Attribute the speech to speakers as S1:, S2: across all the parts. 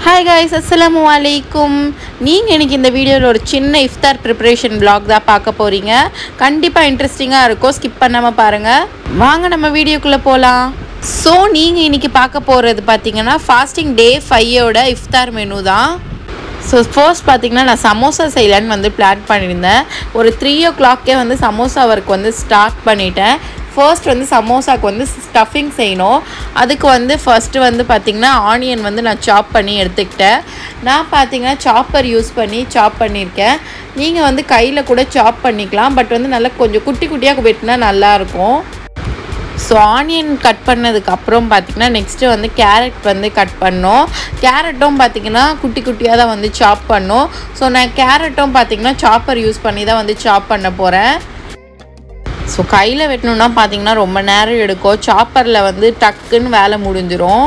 S1: hi guys அஸ்ஸலாமு அலைக்கும் நீங்கள் எனக்கு இந்த வீடியோவில் ஒரு சின்ன இஃப்தார் ப்ரிப்பரேஷன் vlog தான் பார்க்க போகிறீங்க கண்டிப்பாக இன்ட்ரெஸ்டிங்காக இருக்கும் ஸ்கிப் பண்ணாமல் பாருங்கள் வாங்க நம்ம வீடியோக்குள்ளே போகலாம் ஸோ நீங்கள் இன்னைக்கு பார்க்க போகிறது பார்த்தீங்கன்னா ஃபாஸ்டிங் டே ஃபையோட இஃப்தார் மெனு தான் ஸோ ஃபர்ஸ்ட் பார்த்தீங்கன்னா நான் சமோசா செய்யலான்னு வந்து பிளான் பண்ணியிருந்தேன் ஒரு த்ரீ ஓ கிளாக்கே வந்து சமோசா ஒர்க் வந்து ஸ்டார்ட் பண்ணிட்டேன் ஃபர்ஸ்ட் வந்து சமோசாக்கு வந்து ஸ்டஃபிங் செய்யணும் அதுக்கு வந்து ஃபர்ஸ்ட்டு வந்து பார்த்திங்கன்னா ஆனியன் வந்து நான் சாப் பண்ணி எடுத்துக்கிட்டேன் நான் பார்த்தீங்கன்னா சாப்பர் யூஸ் பண்ணி சாப் பண்ணியிருக்கேன் நீங்கள் வந்து கையில் கூட சாப் பண்ணிக்கலாம் பட் வந்து நல்லா கொஞ்சம் குட்டி குட்டியாக வெட்டினா நல்லாயிருக்கும் ஸோ ஆனியன் கட் பண்ணதுக்கு அப்புறம் பார்த்திங்கன்னா நெக்ஸ்ட்டு வந்து கேரட் வந்து கட் பண்ணோம் கேரட்டும் பார்த்திங்கன்னா குட்டி குட்டியாக தான் வந்து சாப் பண்ணோம் ஸோ நான் கேரட்டும் பார்த்திங்கன்னா சாப்பர் யூஸ் பண்ணி தான் வந்து சாப் பண்ண போகிறேன் ஸோ கையில் வெட்டணுன்னா பார்த்தீங்கன்னா ரொம்ப நேரம் எடுக்கும் சாப்பரில் வந்து டக்குன்னு வேலை முடிஞ்சிரும்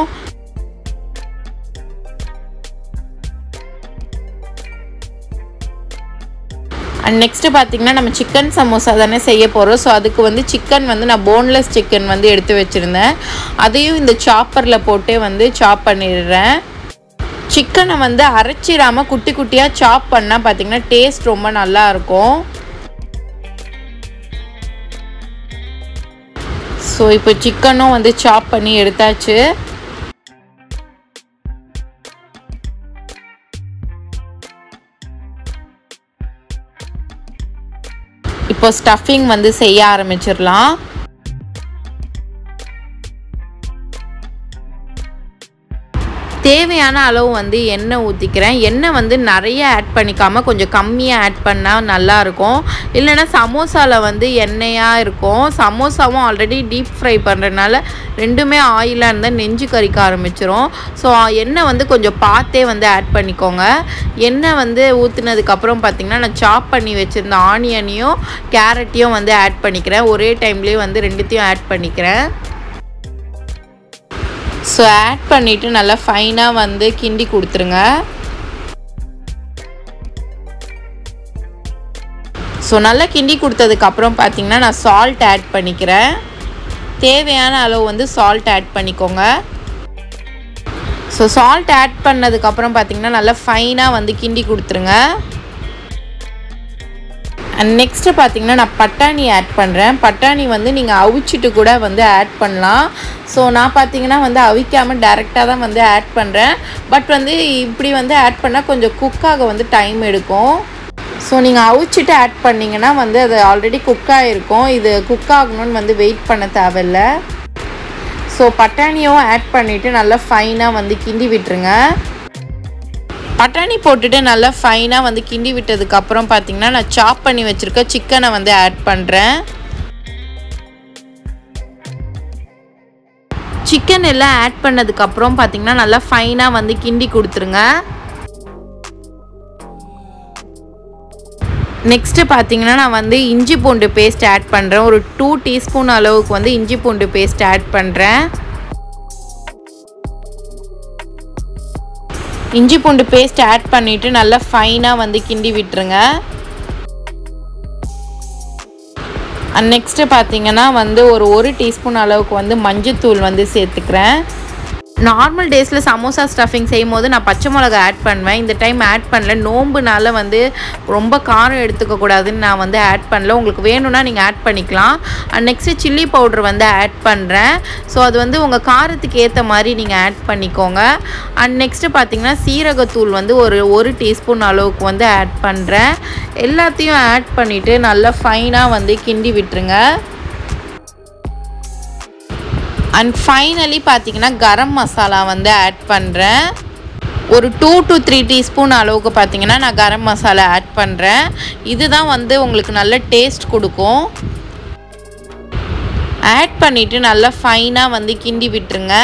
S1: அண்ட் நெக்ஸ்ட்டு பார்த்தீங்கன்னா நம்ம சிக்கன் சமோசா தானே செய்ய போகிறோம் ஸோ அதுக்கு வந்து சிக்கன் வந்து நான் போன்லெஸ் சிக்கன் வந்து எடுத்து வச்சுருந்தேன் அதையும் இந்த சாப்பரில் போட்டே வந்து சாப் பண்ணிடுறேன் சிக்கனை வந்து அரைச்சிடாமல் குட்டி குட்டியாக சாப் பண்ணால் பார்த்தீங்கன்னா டேஸ்ட் ரொம்ப நல்லா இருக்கும் ஸோ இப்போ சிக்கனும் வந்து சாப் பண்ணி எடுத்தாச்சு இப்போ ஸ்டஃபிங் வந்து செய்ய ஆரம்பிச்சிடலாம் தேவையான அளவு வந்து எண்ணெய் ஊற்றிக்கிறேன் எண்ணெய் வந்து நிறைய ஆட் பண்ணிக்காமல் கொஞ்சம் கம்மியாக ஆட் பண்ணால் நல்லாயிருக்கும் இல்லைன்னா சமோசாவில் வந்து எண்ணெயாக இருக்கும் சமோசாவும் ஆல்ரெடி டீப் ஃப்ரை பண்ணுறதுனால ரெண்டுமே ஆயிலாக இருந்தால் நெஞ்சு கறிக்க ஆரம்பிச்சிரும் ஸோ எண்ணெய் வந்து கொஞ்சம் பார்த்தே வந்து ஆட் பண்ணிக்கோங்க எண்ணெய் வந்து ஊற்றுனதுக்கப்புறம் பார்த்திங்கன்னா நான் சாப் பண்ணி வச்சுருந்த ஆனியனையும் கேரட்டையும் வந்து ஆட் பண்ணிக்கிறேன் ஒரே டைம்லேயே வந்து ரெண்டுத்தையும் ஆட் பண்ணிக்கிறேன் ஸோ ஆட் பண்ணிவிட்டு நல்லா ஃபைனாக வந்து கிண்டி கொடுத்துருங்க ஸோ நல்லா கிண்டி கொடுத்ததுக்கப்புறம் பார்த்தீங்கன்னா நான் சால்ட் ஆட் பண்ணிக்கிறேன் தேவையான அளவு வந்து சால்ட் ஆட் பண்ணிக்கோங்க ஸோ சால்ட் ஆட் பண்ணதுக்கப்புறம் பார்த்தீங்கன்னா நல்லா ஃபைனாக வந்து கிண்டி கொடுத்துருங்க அண்ட் நெக்ஸ்ட்டு பார்த்தீங்கன்னா நான் பட்டாணி ஆட் பண்ணுறேன் பட்டாணி வந்து நீங்கள் அவிச்சிட்டு கூட வந்து ஆட் பண்ணலாம் ஸோ நான் பார்த்தீங்கன்னா வந்து அவிக்காமல் டேரெக்டாக தான் வந்து ஆட் பண்ணுறேன் பட் வந்து இப்படி வந்து ஆட் பண்ணால் கொஞ்சம் குக்காக வந்து டைம் எடுக்கும் ஸோ நீங்கள் அவிச்சிட்டு ஆட் பண்ணிங்கன்னா வந்து அது ஆல்ரெடி குக் ஆகிருக்கும் இது குக் ஆகணும்னு வந்து வெயிட் பண்ண தேவையில்ல ஸோ பட்டாணியும் ஆட் பண்ணிவிட்டு நல்லா ஃபைனாக வந்து கிண்டி விட்டுருங்க பட்டாணி போட்டுட்டு நல்லா ஃபைனாக வந்து கிண்டி விட்டதுக்கப்புறம் பார்த்தீங்கன்னா நான் சாப் பண்ணி வச்சுருக்க சிக்கனை வந்து ஆட் பண்ணுறேன் சிக்கன் எல்லாம் ஆட் பண்ணதுக்கப்புறம் பார்த்தீங்கன்னா நல்லா ஃபைனாக வந்து கிண்டி கொடுத்துருங்க நெக்ஸ்ட்டு பார்த்தீங்கன்னா நான் வந்து இஞ்சி பூண்டு பேஸ்ட் ஆட் பண்ணுறேன் ஒரு டூ டீஸ்பூன் அளவுக்கு வந்து இஞ்சி பூண்டு பேஸ்ட் ஆட் பண்ணுறேன் இஞ்சி பூண்டு பேஸ்ட் ஆட் பண்ணிவிட்டு நல்லா ஃபைனாக வந்து கிண்டி விட்டுருங்க அண்ட் நெக்ஸ்ட்டு பார்த்தீங்கன்னா வந்து ஒரு ஒரு டீஸ்பூன் அளவுக்கு வந்து மஞ்சத்தூள் வந்து சேர்த்துக்கிறேன் நார்மல் டேஸில் சமோசா ஸ்டஃபிங் செய்யும் போது நான் பச்சை மிளகா ஆட் பண்ணுவேன் இந்த டைம் ஆட் பண்ணல நோம்புனால வந்து ரொம்ப காரம் எடுத்துக்கக்கூடாதுன்னு நான் வந்து ஆட் பண்ணல உங்களுக்கு வேணும்னா நீங்கள் ஆட் பண்ணிக்கலாம் அண்ட் நெக்ஸ்ட்டு சில்லி பவுடர் வந்து ஆட் பண்ணுறேன் ஸோ அது வந்து உங்கள் காரத்துக்கு ஏற்ற மாதிரி நீங்கள் ஆட் பண்ணிக்கோங்க அண்ட் நெக்ஸ்ட்டு பார்த்தீங்கன்னா சீரகத்தூள் வந்து ஒரு ஒரு டீஸ்பூன் அளவுக்கு வந்து ஆட் பண்ணுறேன் எல்லாத்தையும் ஆட் பண்ணிவிட்டு நல்லா ஃபைனாக வந்து கிண்டி விட்டுருங்க அண்ட் ஃபைனலி பார்த்தீங்கன்னா கரம் மசாலா வந்து ஆட் பண்ணுறேன் ஒரு டூ டு த்ரீ டீஸ்பூன் அளவுக்கு பார்த்தீங்கன்னா நான் கரம் மசாலா ஆட் பண்ணுறேன் இதுதான் வந்து உங்களுக்கு நல்ல டேஸ்ட் கொடுக்கும் ஆட் பண்ணிவிட்டு நல்லா ஃபைனாக வந்து கிண்டி விட்டுருங்க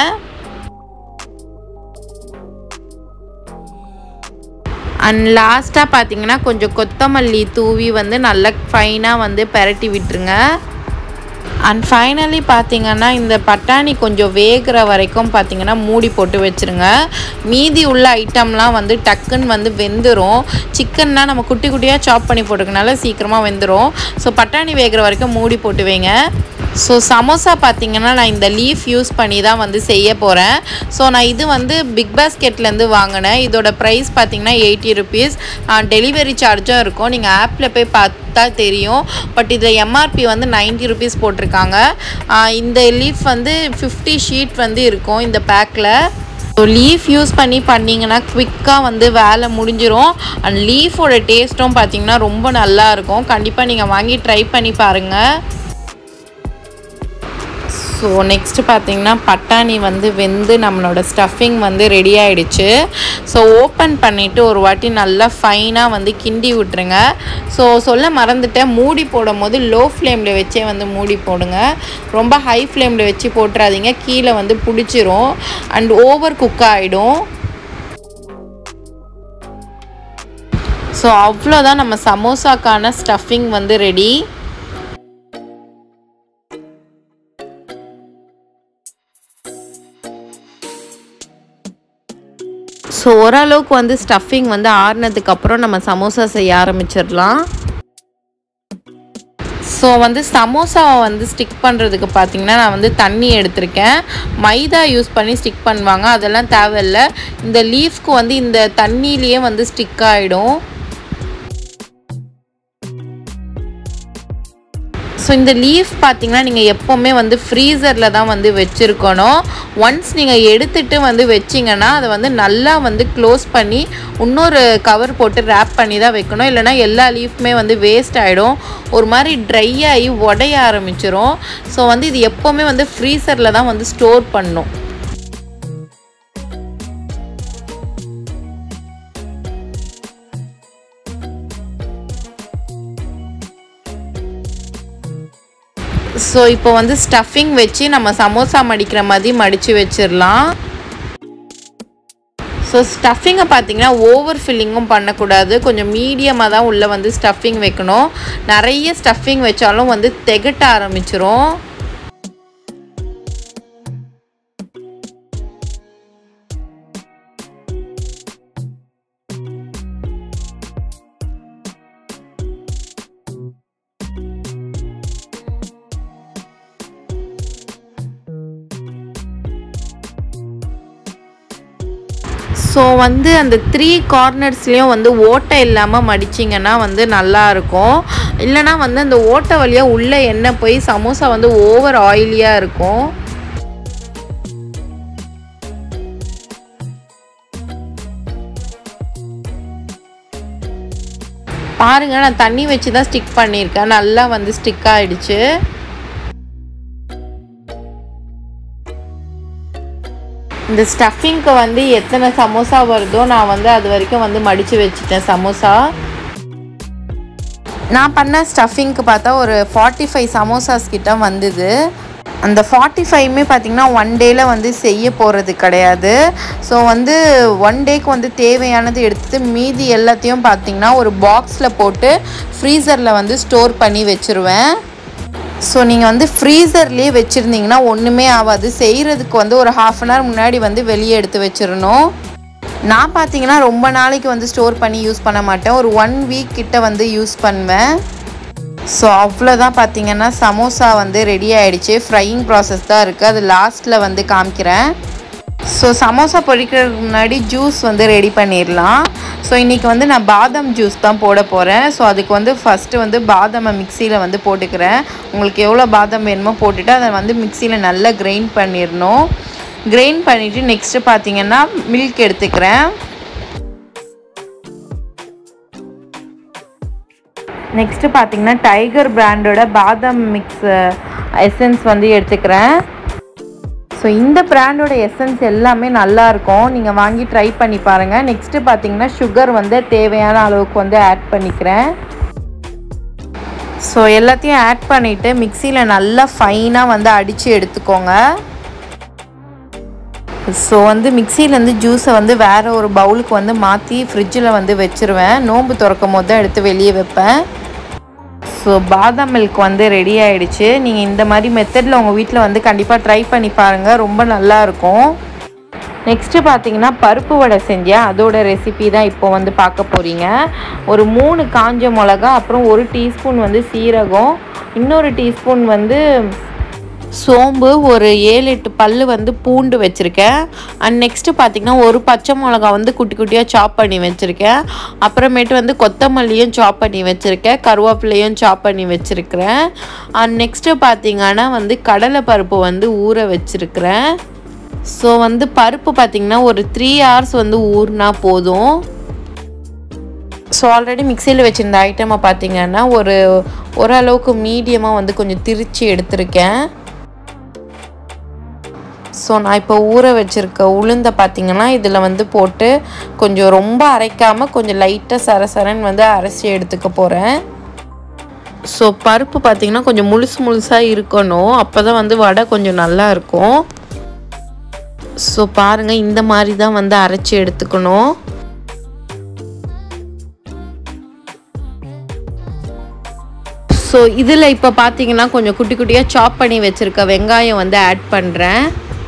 S1: அண்ட் லாஸ்ட்டாக பார்த்தீங்கன்னா கொஞ்சம் கொத்தமல்லி தூவி வந்து நல்லா ஃபைனாக வந்து பெரட்டி விட்டுருங்க அண்ட் ஃபைனலி பார்த்தீங்கன்னா இந்த பட்டாணி கொஞ்சம் வேகிற வரைக்கும் பார்த்தீங்கன்னா மூடி போட்டு வச்சுருங்க மீதி உள்ள ஐட்டம்லாம் வந்து டக்குன்னு வந்து வெந்துடும் சிக்கன்னா நம்ம குட்டி குட்டியாக சாப் பண்ணி போட்டுக்கனால சீக்கிரமாக வெந்துடும் ஸோ பட்டாணி வேகிற வரைக்கும் மூடி போட்டு வைங்க ஸோ சமோசா பார்த்தீங்கன்னா நான் இந்த லீஃப் யூஸ் பண்ணி தான் வந்து செய்ய போகிறேன் ஸோ நான் இது வந்து பிக் பாஸ்கெட்லேருந்து வாங்கினேன் இதோட ப்ரைஸ் பார்த்தீங்கன்னா எயிட்டி ருபீஸ் டெலிவரி சார்ஜும் இருக்கும் நீங்கள் ஆப்பில் போய் பார்த்தா தெரியும் பட் இதில் எம்ஆர்பி வந்து நைன்ட்டி ருபீஸ் போட்டிருக்காங்க ஆஹ் இந்த லீஃப் வந்து ஃபிஃப்டி ஷீட் வந்து இருக்கும் இந்த பேக்கில் ஸோ லீஃப் யூஸ் பண்ணி பண்ணிங்கன்னா குவிக்காக வந்து வேலை முடிஞ்சிரும் அண்ட் லீஃபோட டேஸ்ட்டும் பார்த்தீங்கன்னா ரொம்ப நல்லா இருக்கும் கண்டிப்பாக நீங்கள் வாங்கி ட்ரை பண்ணி பாருங்கள் ஸோ நெக்ஸ்ட்டு பார்த்தீங்கன்னா பட்டாணி வந்து வெந்து நம்மளோட ஸ்டஃபிங் வந்து ரெடி ஆயிடுச்சு ஸோ ஓப்பன் பண்ணிவிட்டு ஒரு வாட்டி நல்லா ஃபைனாக வந்து கிண்டி விட்டுருங்க ஸோ சொல்ல மறந்துட்டேன் மூடி போடும் போது லோ ஃப்ளேமில் வச்சே வந்து மூடி போடுங்க ரொம்ப ஹை ஃப்ளேமில் வச்சு போட்டுறாதீங்க கீழே வந்து பிடிச்சிரும் அண்ட் ஓவர் குக் ஆகிடும் ஸோ அவ்வளோதான் நம்ம சமோசாக்கான ஸ்டஃபிங் வந்து ரெடி ஸோ ஓரளவுக்கு வந்து ஸ்டஃபிங் வந்து ஆறுனதுக்கப்புறம் நம்ம சமோசா செய்ய ஆரம்பிச்சிடலாம் ஸோ வந்து சமோசாவை வந்து ஸ்டிக் பண்ணுறதுக்கு பார்த்தீங்கன்னா நான் வந்து தண்ணி எடுத்திருக்கேன் மைதா யூஸ் பண்ணி ஸ்டிக் பண்ணுவாங்க அதெல்லாம் தேவையில்லை இந்த லீஃப்க்கு வந்து இந்த தண்ணியிலேயே வந்து ஸ்டிக் ஆகிடும் ஸோ இந்த லீஃப் பார்த்தீங்கன்னா நீங்கள் எப்போவுமே வந்து ஃப்ரீசரில் தான் வந்து வச்சுருக்கணும் ஒன்ஸ் நீங்கள் எடுத்துட்டு வந்து வச்சிங்கன்னா அதை வந்து நல்லா வந்து க்ளோஸ் பண்ணி இன்னொரு கவர் போட்டு ரேப் பண்ணி தான் வைக்கணும் இல்லைனா எல்லா லீஃப்மே வந்து வேஸ்ட் ஆகிடும் ஒரு மாதிரி ட்ரை ஆகி உடைய ஆரம்பிச்சிரும் ஸோ வந்து இது எப்போவுமே வந்து ஃப்ரீசரில் தான் வந்து ஸ்டோர் பண்ணும் ஸோ இப்போ வந்து ஸ்டஃபிங் வச்சு நம்ம சமோசா மடிக்கிற மாதிரி மடித்து வச்சிடலாம் ஸோ ஸ்டஃபிங்கை பார்த்தீங்கன்னா ஓவர் ஃபில்லிங்கும் பண்ணக்கூடாது கொஞ்சம் மீடியமாக தான் உள்ளே வந்து ஸ்டஃபிங் வைக்கணும் நிறைய ஸ்டஃபிங் வச்சாலும் வந்து திகட்ட ஆரம்பிச்சிரும் ஸோ வந்து அந்த த்ரீ கார்னர்ஸ்லேயும் வந்து ஓட்டை இல்லாமல் மடிச்சிங்கன்னா வந்து நல்லாயிருக்கும் இல்லைனா வந்து அந்த ஓட்டை வழியாக உள்ளே எண்ணெய் போய் சமோசா வந்து ஓவர் ஆயிலியாக இருக்கும் பாருங்க நான் தண்ணி வச்சு தான் ஸ்டிக் பண்ணியிருக்கேன் நல்லா வந்து ஸ்டிக் ஆயிடுச்சு இந்த ஸ்டஃபிங்க்கு வந்து எத்தனை சமோசா வருதோ நான் வந்து அது வரைக்கும் வந்து மடித்து வச்சுட்டேன் சமோசா நான் பண்ண ஸ்டஃபிங்க்கு பார்த்தா ஒரு ஃபார்ட்டி ஃபைவ் சமோசாஸ் கிட்ட வந்தது அந்த ஃபார்ட்டி ஃபைவ்மே பார்த்திங்கன்னா ஒன் டேயில் வந்து செய்ய போகிறது கிடையாது ஸோ வந்து ஒன் டேக்கு வந்து தேவையானது எடுத்து மீதி எல்லாத்தையும் பார்த்திங்கன்னா ஒரு பாக்ஸில் போட்டு ஃப்ரீசரில் வந்து ஸ்டோர் பண்ணி வச்சுருவேன் ஸோ நீங்கள் வந்து ஃப்ரீசர்லேயே வச்சுருந்தீங்கன்னா ஒன்றுமே ஆகாது செய்கிறதுக்கு வந்து ஒரு ஹாஃப் அன் ஹவர் முன்னாடி வந்து வெளியே எடுத்து வச்சிடணும் நான் பார்த்தீங்கன்னா ரொம்ப நாளைக்கு வந்து ஸ்டோர் பண்ணி யூஸ் பண்ண மாட்டேன் ஒரு ஒன் வீக் கிட்ட வந்து யூஸ் பண்ணுவேன் ஸோ அவ்வளோதான் பார்த்தீங்கன்னா சமோசா வந்து ரெடி ஆகிடுச்சு ஃப்ரையிங் ப்ராசஸ் தான் இருக்குது அது லாஸ்ட்டில் வந்து காமிக்கிறேன் ஸோ சமோசா பொரிக்கிறதுக்கு முன்னாடி ஜூஸ் வந்து ரெடி பண்ணிடலாம் ஸோ இன்றைக்கி வந்து நான் பாதாம் ஜூஸ் தான் போட போகிறேன் ஸோ அதுக்கு வந்து ஃபஸ்ட்டு வந்து பாதாமை மிக்சியில் வந்து போட்டுக்கிறேன் உங்களுக்கு எவ்வளோ பாதாம் வேணுமோ போட்டுட்டு அதை வந்து மிக்சியில் நல்லா கிரைண்ட் பண்ணிடணும் கிரைண்ட் பண்ணிவிட்டு நெக்ஸ்ட்டு பார்த்தீங்கன்னா மில்க் எடுத்துக்கிறேன் நெக்ஸ்ட்டு பார்த்தீங்கன்னா டைகர் பிராண்டோட பாதாம் மிக்ஸ் எசன்ஸ் வந்து எடுத்துக்கிறேன் ஸோ இந்த பிராண்டோட எசன்ஸ் எல்லாமே நல்லா இருக்கும் நீங்கள் வாங்கி ட்ரை பண்ணி பாருங்கள் நெக்ஸ்ட்டு பார்த்தீங்கன்னா சுகர் வந்து தேவையான அளவுக்கு வந்து ஆட் பண்ணிக்கிறேன் ஸோ எல்லாத்தையும் ஆட் பண்ணிவிட்டு மிக்சியில் நல்லா ஃபைனாக வந்து அடித்து எடுத்துக்கோங்க ஸோ வந்து மிக்சியிலேருந்து ஜூஸை வந்து வேறு ஒரு பவுலுக்கு வந்து மாற்றி ஃப்ரிட்ஜில் வந்து வச்சுருவேன் நோன்பு திறக்கும் போது தான் எடுத்து வெளியே வைப்பேன் ஸோ பாதாம் மில்க் வந்து ரெடி ஆயிடுச்சு நீங்கள் இந்த மாதிரி மெத்தடில் உங்கள் வீட்டில் வந்து கண்டிப்பாக ட்ரை பண்ணி பாருங்கள் ரொம்ப நல்லா இருக்கும் நெக்ஸ்ட்டு பார்த்தீங்கன்னா பருப்பு வடை செஞ்சேன் அதோட ரெசிபி தான் இப்போ வந்து பார்க்க போகிறீங்க ஒரு மூணு காஞ்ச மிளகா அப்புறம் ஒரு டீஸ்பூன் வந்து சீரகம் இன்னொரு டீஸ்பூன் வந்து சோம்பு ஒரு ஏழு எட்டு பல் வந்து பூண்டு வச்சுருக்கேன் அண்ட் நெக்ஸ்ட்டு பார்த்திங்கன்னா ஒரு பச்சை மிளகா வந்து குட்டி குட்டியாக சாப் பண்ணி வச்சுருக்கேன் அப்புறமேட்டு வந்து கொத்தமல்லியும் சாப் பண்ணி வச்சுருக்கேன் கருவேப்பிலையும் சாப் பண்ணி வச்சுருக்கிறேன் அண்ட் நெக்ஸ்ட்டு பார்த்திங்கன்னா வந்து கடலை பருப்பு வந்து ஊற வச்சுருக்கிறேன் ஸோ வந்து பருப்பு பார்த்திங்கன்னா ஒரு த்ரீ ஹவர்ஸ் வந்து ஊறினா போதும் ஸோ ஆல்ரெடி மிக்சியில் வச்சுருந்த ஐட்டமை பார்த்தீங்கன்னா ஒரு ஓரளவுக்கு மீடியமாக வந்து கொஞ்சம் திரிச்சு எடுத்திருக்கேன் ஸோ நான் இப்போ ஊற வச்சுருக்க உளுந்தை பார்த்தீங்கன்னா இதில் வந்து போட்டு கொஞ்சம் ரொம்ப அரைக்காமல் கொஞ்சம் லைட்டாக சரசரன்னு வந்து அரைச்சி எடுத்துக்க போகிறேன் ஸோ பருப்பு பார்த்திங்கன்னா கொஞ்சம் முழுசு முழுசாக இருக்கணும் அப்போ தான் வந்து வடை கொஞ்சம் நல்லா இருக்கும் ஸோ பாருங்கள் இந்த மாதிரி தான் வந்து அரைச்சி எடுத்துக்கணும் ஸோ இதில் இப்போ பார்த்தீங்கன்னா கொஞ்சம் குட்டி குட்டியாக சாப் பண்ணி வச்சுருக்க வெங்காயம் வந்து ஆட் பண்ணுறேன்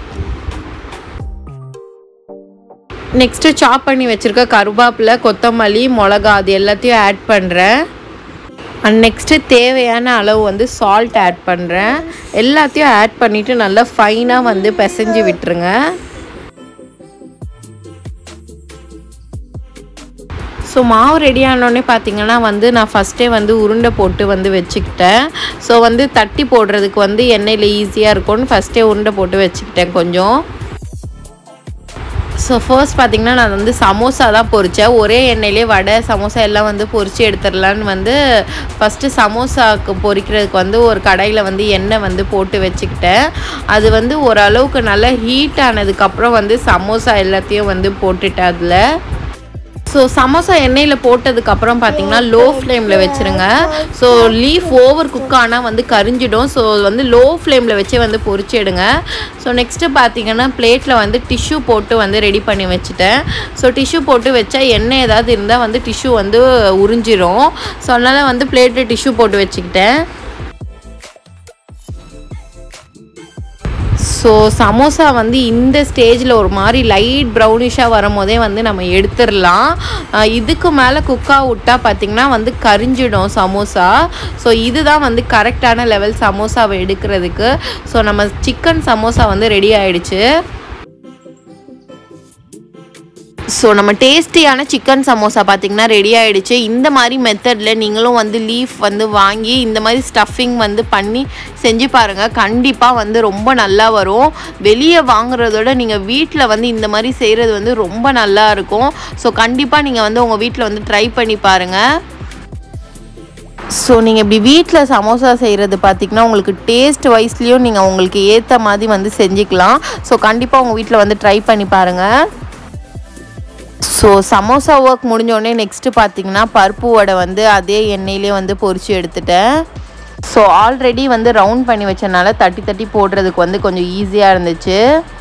S1: நெக்ஸ்ட்டு சாப் பண்ணி வச்சுருக்க கருவேப்பிலை கொத்தமல்லி மிளகா அது எல்லாத்தையும் ஆட் பண்ணுறேன் அண்ட் நெக்ஸ்ட்டு தேவையான அளவு வந்து சால்ட் ஆட் பண்ணுறேன் எல்லாத்தையும் ஆட் பண்ணிவிட்டு நல்லா ஃபைனாக வந்து பிசைஞ்சு விட்டுருங்க ஸோ மாவு ரெடி ஆனோடனே பார்த்தீங்கன்னா வந்து நான் ஃபஸ்ட்டே வந்து உருண்டை போட்டு வந்து வச்சுக்கிட்டேன் ஸோ வந்து தட்டி போடுறதுக்கு வந்து எண்ணெயில் ஈஸியாக இருக்கும்னு ஃபஸ்ட்டே உருண்டை போட்டு வச்சுக்கிட்டேன் கொஞ்சம் ஸோ ஃபர்ஸ்ட் பார்த்திங்கன்னா நான் வந்து சமோசா தான் பொரித்தேன் ஒரே எண்ணெயிலே வடை சமோசா எல்லாம் வந்து பொரித்து எடுத்துடலான்னு வந்து ஃபஸ்ட்டு சமோசாவுக்கு பொரிக்கிறதுக்கு வந்து ஒரு கடையில் வந்து எண்ணெய் வந்து போட்டு வச்சுக்கிட்டேன் அது வந்து ஓரளவுக்கு நல்லா ஹீட் ஆனதுக்கப்புறம் வந்து சமோசா எல்லாத்தையும் வந்து போட்டுட்டேன் அதில் ஸோ சமோசா எண்ணெயில் போட்டதுக்கப்புறம் பார்த்தீங்கன்னா லோ ஃப்ளேமில் வச்சுருங்க ஸோ லீஃப் ஓவர் குக் ஆனால் வந்து கரிஞ்சிடும் ஸோ வந்து லோ ஃப்ளேமில் வச்சே வந்து பொரிச்சு எடுங்க ஸோ நெக்ஸ்ட்டு பார்த்தீங்கன்னா பிளேட்டில் வந்து டிஷ்யூ போட்டு வந்து ரெடி பண்ணி வச்சுட்டேன் ஸோ டிஷ்யூ போட்டு வச்சா எண்ணெய் ஏதாவது இருந்தால் வந்து டிஷ்யூ வந்து உறிஞ்சிரும் ஸோ அதனால் வந்து பிளேட்டில் டிஷ்யூ போட்டு வச்சுக்கிட்டேன் ஸோ சமோசா வந்து இந்த ஸ்டேஜில் ஒரு மாதிரி லைட் ப்ரௌனிஷாக வரும் போதே வந்து நம்ம எடுத்துடலாம் அஹ் இதுக்கு மேலே குக்காக விட்டா பார்த்திங்கன்னா வந்து கரிஞ்சிடும் சமோசா ஸோ இதுதான் வந்து கரெக்டான லெவல் சமோசாவை எடுக்கிறதுக்கு ஸோ நம்ம சிக்கன் சமோசா வந்து ரெடி ஆயிடுச்சு ஸோ நம்ம டேஸ்டியான சிக்கன் சமோசா பார்த்திங்கன்னா ரெடி ஆகிடுச்சு இந்த மாதிரி மெத்தடில் நீங்களும் வந்து லீஃப் வந்து வாங்கி இந்த மாதிரி ஸ்டஃபிங் வந்து பண்ணி செஞ்சு பாருங்கள் கண்டிப்பாக வந்து ரொம்ப நல்லா வரும் வெளியே வாங்குறதோட நீங்கள் வீட்டில் வந்து இந்த மாதிரி செய்கிறது வந்து ரொம்ப நல்லா இருக்கும் ஸோ கண்டிப்பாக நீங்கள் வந்து உங்கள் வீட்டில் வந்து ட்ரை பண்ணி பாருங்கள் ஸோ நீங்கள் இப்படி வீட்டில் சமோசா செய்கிறது பார்த்திங்கன்னா உங்களுக்கு டேஸ்ட் வைஸ்லேயும் நீங்கள் உங்களுக்கு ஏற்ற மாதிரி வந்து செஞ்சுக்கலாம் ஸோ கண்டிப்பாக உங்கள் வீட்டில் வந்து ட்ரை பண்ணி பாருங்கள் ஸோ சமோசா ஒர்க் முடிஞ்சோடனே நெக்ஸ்ட்டு பார்த்தீங்கன்னா பருப்பு வடை வந்து அதே எண்ணெயிலே வந்து பொரிச்சு எடுத்துட்டேன் ஸோ ஆல்ரெடி வந்து ரவுண்ட் பண்ணி வச்சனால தட்டி தட்டி போடுறதுக்கு வந்து கொஞ்சம் ஈஸியாக இருந்துச்சு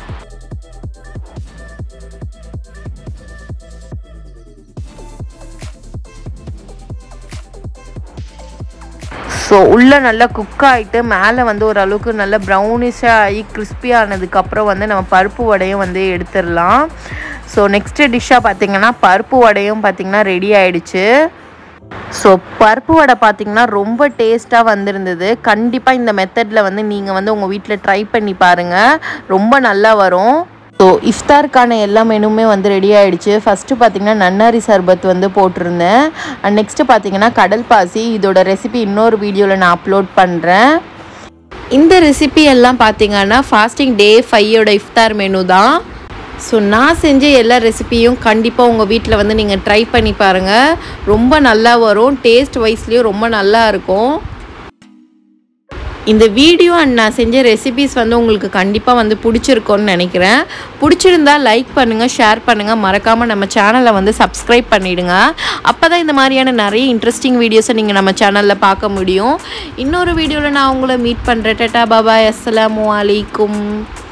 S1: ஸோ உள்ளே நல்லா குக் ஆகிட்டு மேலே வந்து ஓரளவுக்கு நல்லா ப்ரௌனிஷாக ஆகி crispy ஆனதுக்கப்புறம் வந்து நம்ம பருப்பு வடையும் வந்து எடுத்துடலாம் ஸோ நெக்ஸ்ட்டு டிஷ்ஷாக பார்த்தீங்கன்னா பருப்பு வடையும் பார்த்தீங்கன்னா ரெடி ஆயிடுச்சு ஸோ பருப்பு வடை பார்த்தீங்கன்னா ரொம்ப டேஸ்ட்டாக வந்திருந்தது கண்டிப்பாக இந்த மெத்தடில் வந்து நீங்கள் வந்து உங்கள் வீட்டில் ட்ரை பண்ணி பாருங்கள் ரொம்ப நல்லா வரும் ஸோ இஃப்தாருக்கான எல்லா மெனுமே வந்து ரெடி ஆயிடுச்சு ஃபஸ்ட்டு பார்த்தீங்கன்னா நன்னாரி சர்பத் வந்து போட்டிருந்தேன் அண்ட் நெக்ஸ்ட்டு பார்த்தீங்கன்னா கடல் பாசி இதோட ரெசிபி இன்னொரு வீடியோவில் நான் அப்லோட் பண்ணுறேன் இந்த ரெசிபி எல்லாம் பார்த்தீங்கன்னா ஃபாஸ்டிங் டே ஃபையோட இஃப்தார் மெனு தான் ஸோ நான் செஞ்ச எல்லா ரெசிபியும் கண்டிப்பாக உங்கள் வீட்டில் வந்து நீங்கள் ட்ரை பண்ணி பாருங்கள் ரொம்ப நல்லா வரும் டேஸ்ட் வைஸ்லேயும் ரொம்ப நல்லா இருக்கும் இந்த வீடியோ அண்ட் நான் செஞ்ச ரெசிபிஸ் வந்து உங்களுக்கு கண்டிப்பாக வந்து பிடிச்சிருக்கோன்னு நினைக்கிறேன் பிடிச்சிருந்தா லைக் பண்ணுங்கள் ஷேர் பண்ணுங்கள் மறக்காமல் நம்ம சேனலை வந்து சப்ஸ்கிரைப் பண்ணிவிடுங்க அப்போ தான் இந்த மாதிரியான நிறைய இன்ட்ரெஸ்டிங் வீடியோஸை நீங்கள் நம்ம சேனலில் பார்க்க முடியும் இன்னொரு வீடியோவில் நான் உங்களை மீட் பண்ணுறேன் டட்டா பாபாய் அஸ்ஸலாமு அலைக்கும்